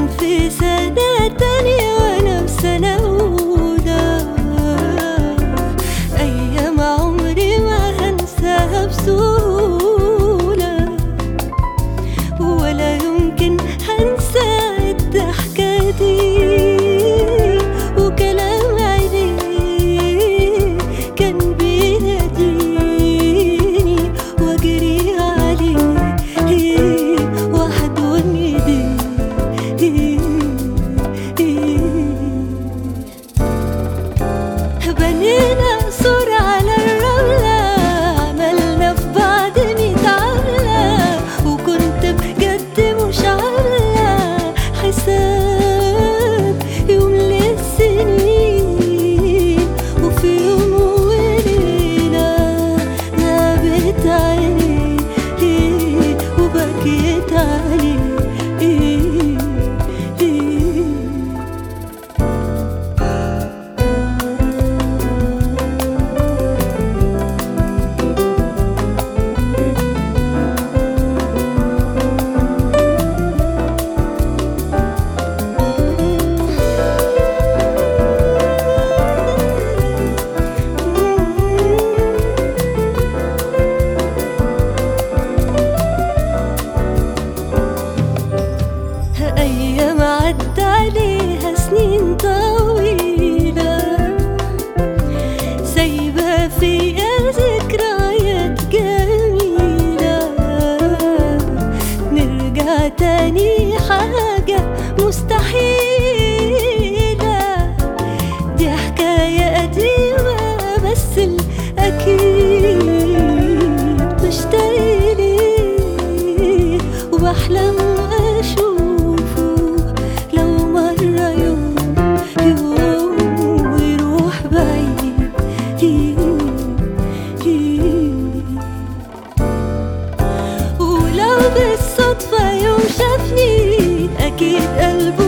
كان في سنة تانية وأنا في سنة أولى أيام عمري ما هنساها بسهولة ولا يمكن هنسى الضحكة دي وكلام عينيه كان بيناديني واجري عليه واحضن ايديه بنينا صورة على الرملة عملنا في بعض ميت عملة وكنت بجد مش عاملة حساب يوم للسنين وفي يوم وليلة نابت عيني وبكيت عليه أيام عدى عليها سنين طويلة سايبة فيا ذكريات جميلة نرجع تاني حاجة مستحيلة دي حكاية قديمة بس الأكيد مشتاق ليه وبحلم أشوفه لو مرة يوم يوم ويروح بعيد ولو بالصدفة يوم شافني أكيد قلبه